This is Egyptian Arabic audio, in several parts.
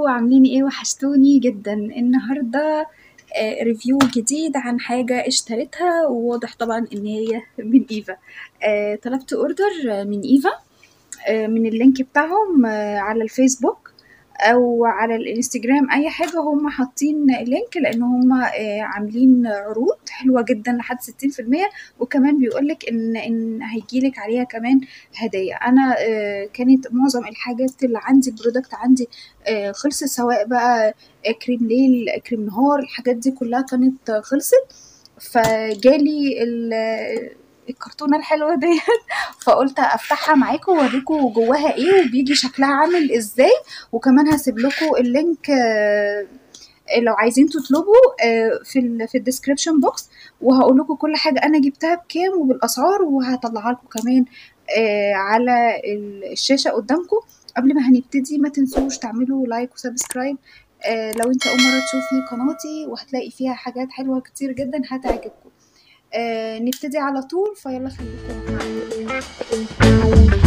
عاملين ايه وحشتوني جدا النهاردة آه، ريفيو جديد عن حاجة اشتريتها وواضح طبعا ان هي من ايفا آه، طلبت اوردر من ايفا آه، من اللينك بتاعهم آه، على الفيسبوك او على الانستجرام اي حاجة هم حاطين لينك لان هم آه، عاملين عروض حلوة جدا لحد ستين في المية وكمان بيقولك ان ان هيجيلك عليها كمان هدايا انا آه، كانت معظم الحاجات اللي عندي البرودكت عندي آه، خلصت سواء بقى آه، كريم ليل كريم نهار الحاجات دي كلها كانت آه، خلصت فجالي ال- الكرتونة الحلوة ديت فقلت افتحها معاكم واوريكم جواها ايه وبيجي شكلها عامل ازاي وكمان هسيب لكم اللينك آه، لو عايزين تطلبوا آه، في ال في الديسكريبشن بوكس وهقول لكم كل حاجه انا جبتها بكام وبالاسعار وهطلعها لكم كمان آه، على ال- الشاشه قدامكم قبل ما هنبتدي ما تنسوش تعملوا لايك وسبسكرايب آه، لو انت اول مره تشوفي قناتي وهتلاقي فيها حاجات حلوه كتير جدا هتعجبكم آه، نبتدي على طول فيلا خليكم معايا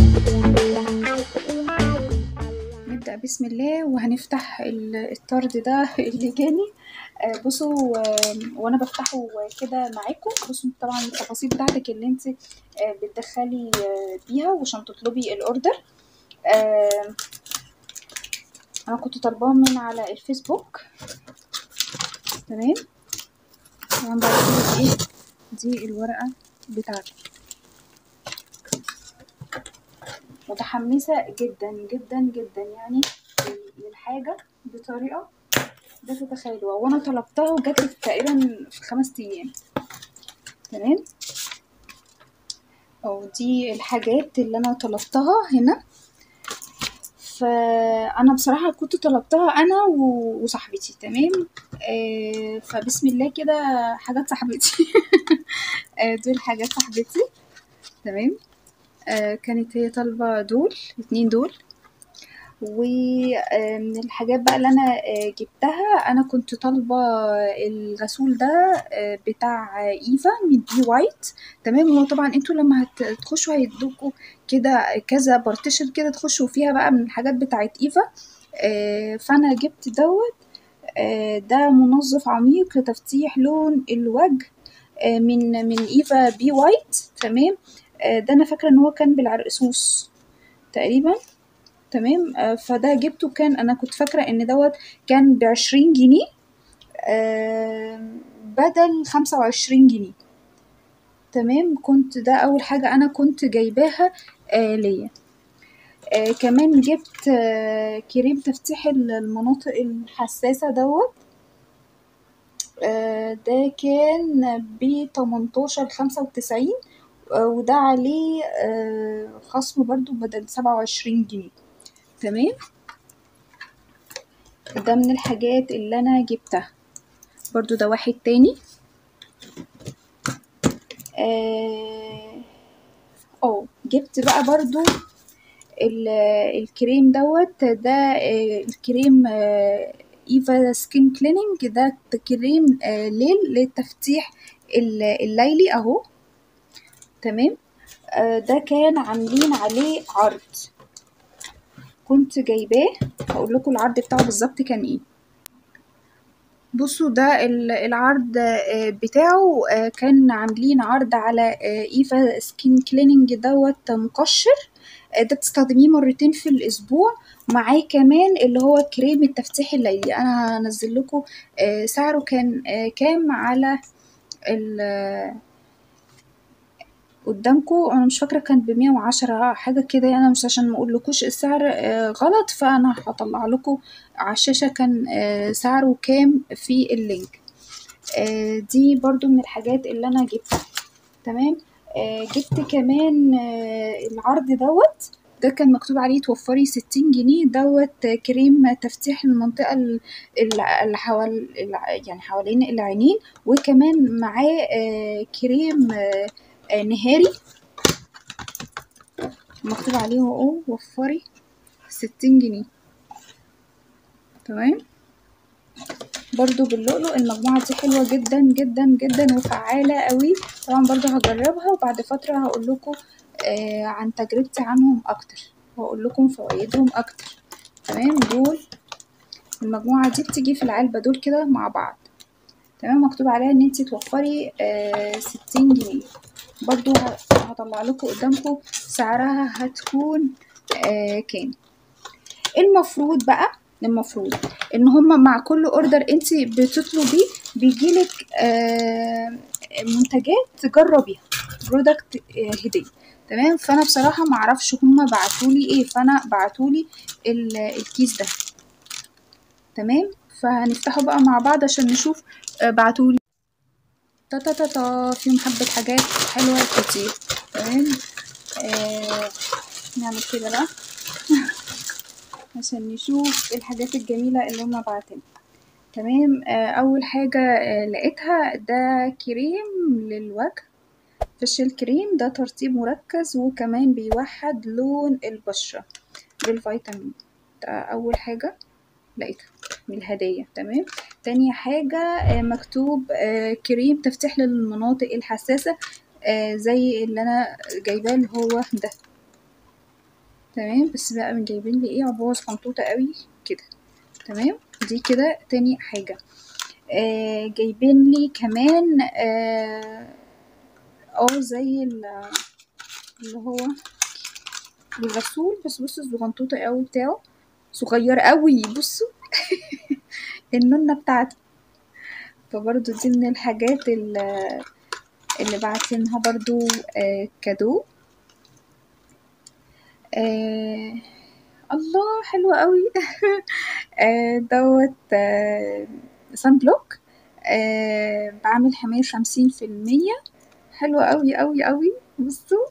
نبدأ بسم الله وهنفتح ال- الطرد ده اللي جاني آه، بصوا آه، وانا بفتحه كده معاكم بصوا طبعا التفاصيل بتاعتك اللي انت آه، بتدخلي آه، بيها وعشان تطلبي الاوردر آه، انا كنت طالباه من على الفيسبوك تمام طبعا بعد كده ايه دي الورقة بتاعته متحمسة جدا جدا جدا يعني للحاجة بطريقة لا تتخيلوها وانا طلبتها وجات لي تقريبا في خمس ايام تمام او دي الحاجات اللي انا طلبتها هنا فانا بصراحة كنت طلبتها انا و- وصاحبتي تمام آه فبسم الله كده حاجات صاحبتي آه دول حاجات صاحبتي تمام آه كانت هي طالبة دول اتنين دول ومن الحاجات بقى اللي انا آه، جبتها انا كنت طالبه الغسول ده آه، بتاع ايفا من بي وايت تمام هو طبعا انتوا لما هتخشوا هيدوكوا كده كذا بارتيشن كده تخشوا فيها بقى من الحاجات بتاعت ايفا آه، فانا جبت دوت آه، ده منظف عميق لتفتيح لون الوجه آه، من من ايفا بي وايت تمام آه، ده انا فاكره ان هو كان بالعرقسوس تقريبا تمام آه، فده جبته كان انا كنت فاكره ان دوت كان بعشرين جنيه آه، بدل خمسة وعشرين جنيه تمام كنت ده اول حاجه انا كنت جايباها آه ليا آه كمان جبت آه كريم تفتيح المناطق الحساسه دوت آه ده كان ب 18 خمسة وتسعين وده عليه آه خصم برضو بدل سبعة وعشرين جنيه تمام ده من الحاجات اللي انا جبتها برضو ده واحد تاني اه أوه، جبت بقى برضو ال- الكريم دوت ده آه، الكريم آه، ايفا سكين كليننج ده كريم آه، ليل للتفتيح ال- الليلي اهو تمام آه، ده كان عاملين عليه عرض كنت جايباه هقول لكم العرض بتاعه بالظبط كان ايه بصوا ده ال- العرض آه، بتاعه آه، كان عاملين عرض على آه، ايفا سكين كليننج دوت مقشر آه، ده بتستخدميه مرتين في الاسبوع معاه كمان اللي هو كريم التفتيح الليلي انا هنزل لكم آه، سعره كان آه، كام على ال- قدامكم انا مش فاكره كان بمية وعشرة حاجه كده يعني انا مش عشان ما اقولكوش السعر آه، غلط فانا هطلع لكم على الشاشه كان آه، سعره كام في اللينك آه، دي برضو من الحاجات اللي انا جبتها تمام آه، جبت كمان آه، العرض دوت ده كان مكتوب عليه توفري ستين جنيه دوت آه، كريم تفتيح المنطقة ال- ال- اللي حوال الع- يعني حوالين العينين وكمان معاه آه، كريم آه، آه، نهاري مكتوب عليه اهو وفري ستين جنيه تمام برضو باللؤلؤ المجموعة دي حلوة جدا جدا جدا وفعالة قوي طبعا برضو هجربها وبعد فترة هقول لكم آه عن تجربتي عنهم اكتر وهقول لكم فوائدهم اكتر تمام دول المجموعة دي بتيجي في العلبة دول كده مع بعض تمام مكتوب عليها ان انتي توفري ستين جنيه برضو هطلع لكم قدامكم سعرها هتكون آه كام المفروض بقى المفروض ان هما مع كل اوردر انتي بتطلبيه بيجيلك آه منتجات تجربيها برودكت آه هديه تمام فانا بصراحه معرفش هما بعتولي ايه فانا بعتولي الكيس ده تمام فهنفتحه بقى مع بعض عشان نشوف آه بعتولي تا تا تا تا فيهم حبة حاجات حلوة كتير تمام آه نعمل كده بقى عشان نشوف الحاجات الجميلة اللي هما بعتنها تمام آه أول حاجة آه لقيتها ده كريم للوجه فيشل كريم ده ترطيب مركز وكمان بيوحد لون البشرة بالفيتامين ده أول حاجة لقيتها من الهدية تمام تاني حاجة مكتوب كريم تفتيح للمناطق الحساسة زي اللي أنا جايباه اللي هو ده تمام بس بقى من جايبين لي ايه عبوة صغنطوطة قوي كده تمام دي كده تاني حاجة جايبين لي كمان اه زي اللي هو الغسول بس بصوا الصغنطوطة قوي بتاعه صغير قوي بصوا النونة بتاعته فبرضو دي من الحاجات اللي, اللي بعتينها برضو آه كادو آه الله حلوة قوي آه دوت آه سان بلوك آه بعمل حماية خمسين في المية حلوة قوي قوي قوي بصوا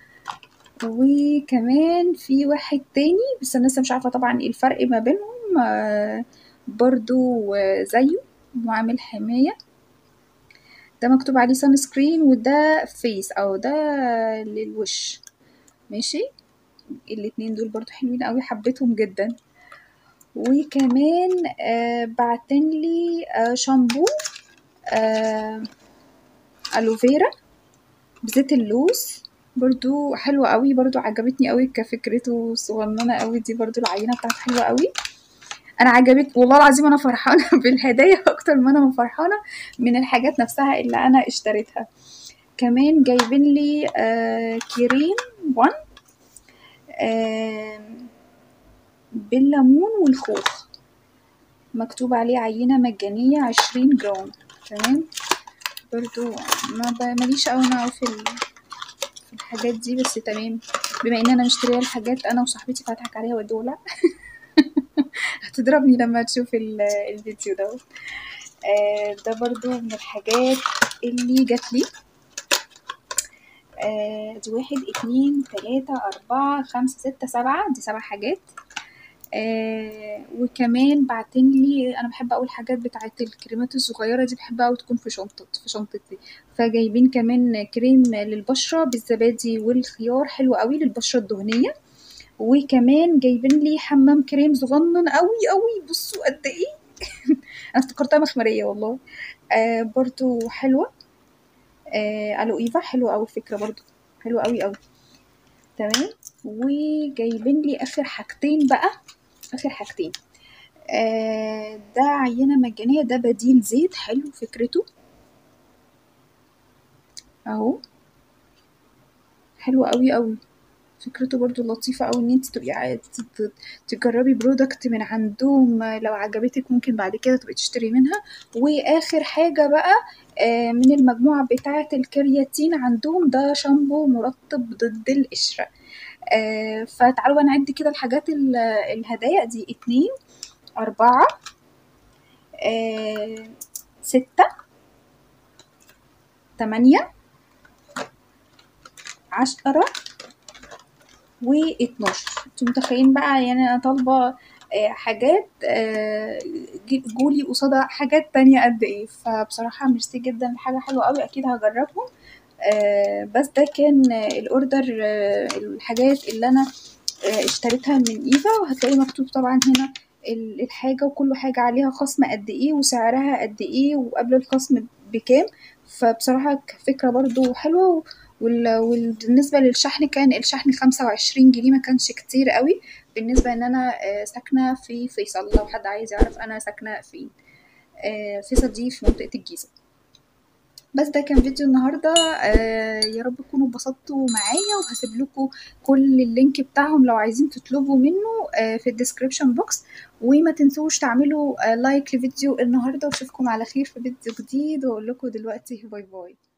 وكمان في واحد تاني بس انا لسه مش عارفه طبعا ايه الفرق ما بينهم آه برضو آه زيه وعامل حمايه ده مكتوب عليه سان سكرين وده فيس او ده للوش ماشي الاتنين دول برضو حلوين قوي حبيتهم جدا وكمان آه بعتن لي آه شامبو آه الوفيرا بزيت اللوز برضو حلوة قوي برضو عجبتني قوي كفكرته صغننة قوي دي برضو العينة بتاعته حلوة قوي انا عجبت والله العظيم انا فرحانة بالهدايا اكتر ما انا فرحانة من الحاجات نفسها اللي انا اشتريتها كمان جايبين لي آه كريم وان آه بالليمون والخوخ مكتوب عليه عينة مجانية عشرين جرام تمام برضو ما ماليش قوي انا في الحاجات دي بس تمام بما ان انا مشتريه الحاجات انا وصاحبتي فهضحك عليها ودولة هتضربني لما تشوف الفيديو ده آه ده برضو من الحاجات اللي جات لي آه دي واحد اتنين تلاتة أربعة خمسة ستة سبعة دي سبع حاجات آه وكمان بعتين لي انا بحب اقول حاجات بتاعت الكريمات الصغيره دي بحبها قوي تكون في شنطه في شنطتي فجايبين كمان كريم للبشره بالزبادي والخيار حلو قوي للبشره الدهنيه وكمان جايبين لي حمام كريم صغنن قوي قوي بصوا قد ايه انا افتكرتها مخمريه والله آه برضو حلوه آه الو ايفا حلوه قوي الفكره برضو حلوه قوي قوي تمام وجايبين لي اخر حاجتين بقى اخر حاجتين آه ده عينه مجانيه ده بديل زيت حلو فكرته اهو حلو قوي قوي فكرته برضو لطيفة أوي إن انت تبقي تجربي برودكت من عندهم لو عجبتك ممكن بعد كده تبقي تشتري منها وآخر حاجة بقى من المجموعة بتاعة الكرياتين عندهم ده شامبو مرطب ضد القشرة فتعالوا بقى نعد كده الحاجات الهدايا دي اتنين أربعة ستة تمانية عشرة واتناشر انتوا متخيلين بقى يعني انا طالبة حاجات جولي قصادها حاجات تانية قد ايه فبصراحة ميرسي جدا حاجة حلوة قوي اكيد هجربهم بس ده كان الاوردر الحاجات اللي انا اشتريتها من ايفا وهتلاقي مكتوب طبعا هنا الحاجة وكل حاجة عليها خصم قد ايه وسعرها قد ايه وقبل الخصم بكام فبصراحة فكرة برضو حلوة وال- وبالنسبة للشحن كان الشحن خمسة وعشرين جنيه ما كانش كتير قوي بالنسبة ان انا آه، ساكنة في فيصل لو حد عايز يعرف انا ساكنة فين آه، فيصل دي في منطقة الجيزة بس ده كان فيديو النهاردة آه يا رب تكونوا اتبسطتوا معايا وهسيب لكم كل اللينك بتاعهم لو عايزين تطلبوا منه آه في الديسكريبشن بوكس وما تنسوش تعملوا آه لايك لفيديو النهاردة واشوفكم على خير في فيديو جديد واقول لكم دلوقتي باي باي